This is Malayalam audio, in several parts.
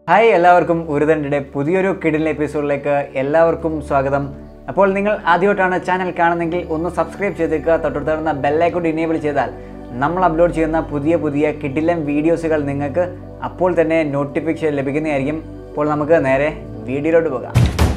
ഹായ് എല്ലാവർക്കും ഉരുതൻ്റെ പുതിയൊരു കിടിലൻ എപ്പിസോഡിലേക്ക് എല്ലാവർക്കും സ്വാഗതം അപ്പോൾ നിങ്ങൾ ആദ്യമായിട്ടാണ് ചാനൽ കാണുന്നെങ്കിൽ ഒന്ന് സബ്സ്ക്രൈബ് ചെയ്തേക്കുക തൊട്ടടുത്തുന്ന ബെല്ലൈക്കോട്ട് ഇനേബിൾ ചെയ്താൽ നമ്മൾ അപ്ലോഡ് ചെയ്യുന്ന പുതിയ പുതിയ കിടിലൻ വീഡിയോസുകൾ നിങ്ങൾക്ക് അപ്പോൾ തന്നെ നോട്ടിഫിക്കേഷൻ ലഭിക്കുന്നതായിരിക്കും അപ്പോൾ നമുക്ക് നേരെ വീഡിയോയിലോട്ട് പോകാം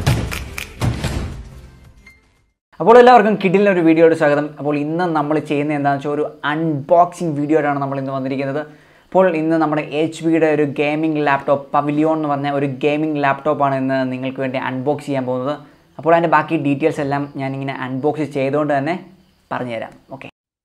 അപ്പോൾ എല്ലാവർക്കും കിഡിലിന് ഒരു വീഡിയോയുടെ സ്വാഗതം അപ്പോൾ ഇന്ന് നമ്മൾ ചെയ്യുന്നത് എന്താണെന്ന് വെച്ചാൽ ഒരു അൺബോക്സിങ് വീഡിയോ ആയിട്ടാണ് നമ്മൾ ഇന്ന് വന്നിരിക്കുന്നത് അപ്പോൾ ഇന്ന് നമ്മുടെ എച്ച് പിയുടെ ഒരു ഗെയിമിംഗ് ലാപ്ടോപ്പ് പവിലിയോൺ എന്ന് പറഞ്ഞ ഒരു ഗെയിമിംഗ് ലാപ്ടോപ്പാണ് ഇന്ന് നിങ്ങൾക്ക് വേണ്ടി അൺബോക്സ് ചെയ്യാൻ പോകുന്നത് അപ്പോൾ അതിൻ്റെ ബാക്കി ഡീറ്റെയിൽസ് എല്ലാം ഞാനിങ്ങനെ അൺബോക്സ് ചെയ്തുകൊണ്ട് തന്നെ പറഞ്ഞുതരാം ഓക്കെ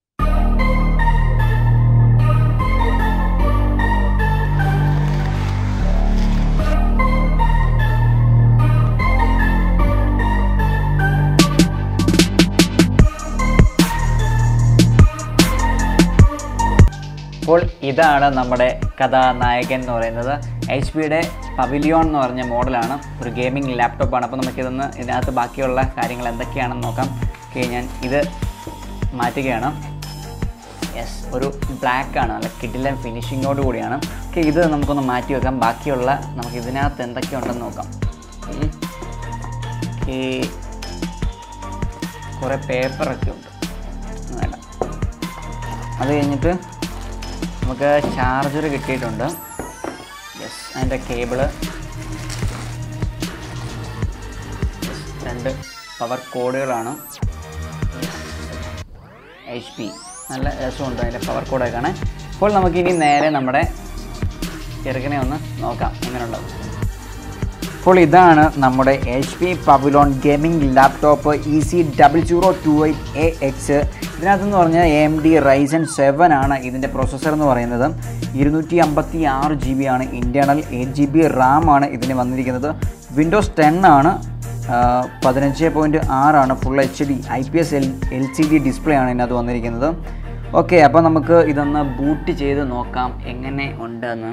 അപ്പോൾ ഇതാണ് നമ്മുടെ കഥാനായകൻ എന്ന് പറയുന്നത് എച്ച് പിയുടെ പവിലിയോൺ എന്ന് പറഞ്ഞ മോഡലാണ് ഒരു ഗെയിമിംഗ് ലാപ്ടോപ്പാണ് അപ്പോൾ നമുക്കിതൊന്ന് ഇതിനകത്ത് ബാക്കിയുള്ള കാര്യങ്ങൾ എന്തൊക്കെയാണെന്ന് നോക്കാം ഓക്കെ ഞാൻ ഇത് മാറ്റുകയാണ് യെസ് ഒരു ബ്ലാക്ക് ആണ് നല്ല കിഡിലൻ ഫിനിഷിങ്ങോട് കൂടിയാണ് ഓക്കെ ഇത് നമുക്കൊന്ന് മാറ്റി വെക്കാം ബാക്കിയുള്ള നമുക്ക് ഇതിനകത്ത് എന്തൊക്കെയുണ്ടെന്ന് നോക്കാം ഓക്കെ കുറേ പേപ്പറൊക്കെ ഉണ്ട് വേണ്ട അത് കഴിഞ്ഞിട്ട് നമുക്ക് ചാർജർ കിട്ടിയിട്ടുണ്ട് യെസ് അതിൻ്റെ കേബിള് രണ്ട് പവർ കോഡുകളാണ് എച്ച് പി നല്ല രസമുണ്ട് അതിൻ്റെ പവർ കോഡൊക്കെ കാണാൻ അപ്പോൾ നമുക്കിനി നേരെ നമ്മുടെ ചെറുക്കനെ ഒന്ന് നോക്കാം എങ്ങനെയുള്ളത് അപ്പോൾ ഇതാണ് നമ്മുടെ H P pavilion gaming laptop E C double zero two eight A X ഇതിനകത്തെന്ന് പറഞ്ഞാൽ എം ഡി റൈസൻ സെവൻ ആണ് ഇതിൻ്റെ പ്രൊസസ്സർ എന്ന് പറയുന്നത് ഇരുന്നൂറ്റി അമ്പത്തി ആറ് ജി ബി ആണ് internal eight G B RAM ആണ് ഇതിന് വന്നിരിക്കുന്നത് വിൻഡോസ് ടെൻ ആണ് പതിനഞ്ച് പോയിൻറ്റ് ആറാണ് full H D I P S L L C D display ആണ് ഇതിനകത്ത് വന്നിരിക്കുന്നത് ഓക്കെ അപ്പോൾ നമുക്ക് ഇതൊന്ന് ബൂട്ട് ചെയ്ത് നോക്കാം എങ്ങനെ ഉണ്ടെന്ന്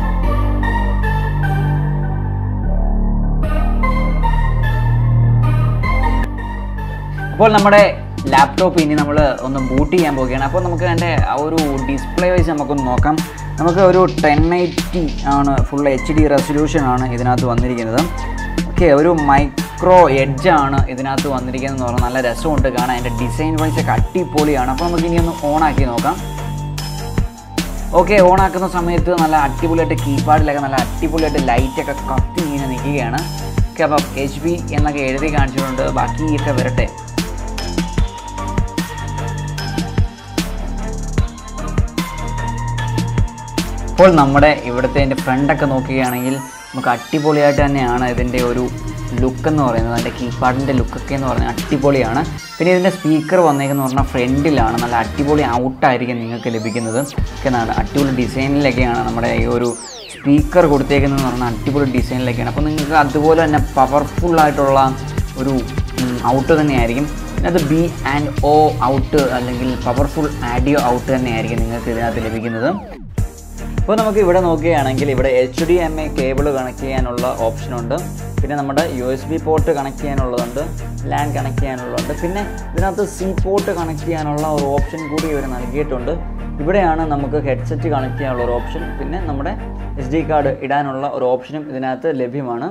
അപ്പോൾ നമ്മുടെ ലാപ്ടോപ്പ് ഇനി നമ്മൾ ഒന്ന് ബൂട്ട് ചെയ്യാൻ പോവുകയാണ് അപ്പോൾ നമുക്ക് അതിൻ്റെ ആ ഒരു ഡിസ്പ്ലേ വൈസ് നമുക്കൊന്ന് നോക്കാം നമുക്ക് ഒരു ടെൻ എയ്റ്റി ആണ് ഫുൾ എച്ച് ഡി റെസൊല്യൂഷൻ ആണ് ഇതിനകത്ത് വന്നിരിക്കുന്നത് ഓക്കെ ഒരു മൈക്രോ എഡ്ജ് ആണ് ഇതിനകത്ത് വന്നിരിക്കുന്നത് എന്ന് പറഞ്ഞാൽ നല്ല രസമുണ്ട് കാണാൻ അതിൻ്റെ ഡിസൈൻ വൈസ് ഒക്കെ അടിപൊളിയാണ് അപ്പോൾ നമുക്ക് ഇനി ഒന്ന് ഓണാക്കി നോക്കാം ഓക്കെ ഓണാക്കുന്ന സമയത്ത് നല്ല അടിപൊളിയായിട്ട് കീപാഡിലൊക്കെ നല്ല അടിപൊളിയായിട്ട് ലൈറ്റൊക്കെ കത്തി ഇങ്ങനെ നിൽക്കുകയാണ് ഓക്കെ അപ്പം എച്ച് പി എന്നൊക്കെ എഴുതി കാണിച്ചിട്ടുണ്ട് ബാക്കിയൊക്കെ വരട്ടെ ഇപ്പോൾ നമ്മുടെ ഇവിടുത്തെ എൻ്റെ ഫ്രണ്ടൊക്കെ നോക്കുകയാണെങ്കിൽ നമുക്ക് അടിപൊളിയായിട്ട് തന്നെയാണ് ഇതിൻ്റെ ഒരു ലുക്ക് എന്ന് പറയുന്നത് അതിൻ്റെ കീപാഡിൻ്റെ ലുക്കൊക്കെ എന്ന് പറഞ്ഞാൽ അടിപൊളിയാണ് പിന്നെ ഇതിൻ്റെ സ്പീക്കർ വന്നേക്കെന്ന് പറഞ്ഞാൽ ഫ്രണ്ടിലാണ് നല്ല അടിപൊളി ഔട്ടായിരിക്കും നിങ്ങൾക്ക് ലഭിക്കുന്നത് ഒക്കെ നല്ല അടിപൊളി ഡിസൈനിലൊക്കെയാണ് നമ്മുടെ ഈ ഒരു സ്പീക്കർ കൊടുത്തേക്കുന്നതെന്ന് പറഞ്ഞാൽ അടിപൊളി ഡിസൈനിലൊക്കെയാണ് അപ്പോൾ നിങ്ങൾക്ക് അതുപോലെ തന്നെ പവർഫുള്ളായിട്ടുള്ള ഒരു ഔട്ട് തന്നെയായിരിക്കും അത് ബി ആൻഡ് ഒ ഔട്ട് അല്ലെങ്കിൽ പവർഫുൾ ആഡിയോ ഔട്ട് തന്നെയായിരിക്കും നിങ്ങൾക്ക് ഇതിനകത്ത് ലഭിക്കുന്നത് അപ്പോൾ നമുക്ക് ഇവിടെ നോക്കുകയാണെങ്കിൽ ഇവിടെ H D M I cable connect ചെയ്യാനുള്ള ഓപ്ഷനുണ്ട് പിന്നെ നമ്മുടെ U S B port connect ചെയ്യാനുള്ളതുണ്ട് ലാൻ കണക്ട് ചെയ്യാനുള്ളതുണ്ട് പിന്നെ ഇതിനകത്ത് സി പോർട്ട് കണക്ട് ചെയ്യാനുള്ള ഒരു ഓപ്ഷൻ കൂടി ഇവർ നൽകിയിട്ടുണ്ട് ഇവിടെയാണ് നമുക്ക് ഹെഡ്സെറ്റ് കണക്ട് ചെയ്യാനുള്ള ഒരു ഓപ്ഷൻ പിന്നെ നമ്മുടെ എസ് ഡി കാർഡ് ഇടാനുള്ള ഒരു ഓപ്ഷനും ഇതിനകത്ത് ലഭ്യമാണ്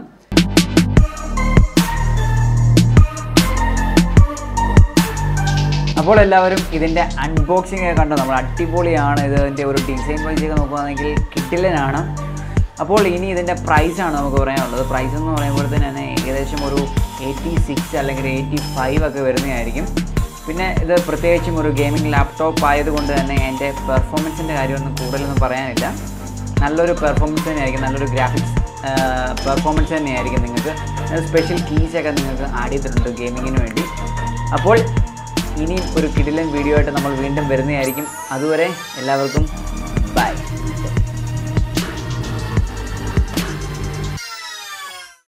അപ്പോൾ എല്ലാവരും ഇതിൻ്റെ അൺബോക്സിംഗ് ഒക്കെ കണ്ടു നമ്മൾ അടിപൊളിയാണ് ഇതിൻ്റെ ഒരു ഡിസൈൻ വൈസ് ഒക്കെ നോക്കുകയാണെങ്കിൽ കിട്ടില്ലനാണ് അപ്പോൾ ഇനി ഇതിൻ്റെ പ്രൈസാണ് നമുക്ക് പറയാനുള്ളത് പ്രൈസ് എന്ന് പറയുമ്പോൾ തന്നെ ഏകദേശം ഒരു എയ്റ്റി സിക്സ് അല്ലെങ്കിൽ എയ്റ്റി ഫൈവ് ഒക്കെ വരുന്നതായിരിക്കും പിന്നെ ഇത് പ്രത്യേകിച്ചും ഒരു ഗെയിമിംഗ് ലാപ്ടോപ്പ് ആയതുകൊണ്ട് തന്നെ എൻ്റെ പെർഫോമൻസിൻ്റെ കാര്യമൊന്നും കൂടുതലൊന്നും പറയാനില്ല നല്ലൊരു പെർഫോമൻസ് തന്നെയായിരിക്കും നല്ലൊരു ഗ്രാഫിക്സ് പെർഫോമൻസ് തന്നെയായിരിക്കും നിങ്ങൾക്ക് സ്പെഷ്യൽ കീസൊക്കെ നിങ്ങൾക്ക് ആഡ് ചെയ്തിട്ടുണ്ട് ഗെയിമിങ്ങിന് വേണ്ടി അപ്പോൾ ഇനിയും ഒരു കിടിലൻ വീഡിയോ ആയിട്ട് നമ്മൾ വീണ്ടും വരുന്നതായിരിക്കും അതുവരെ എല്ലാവർക്കും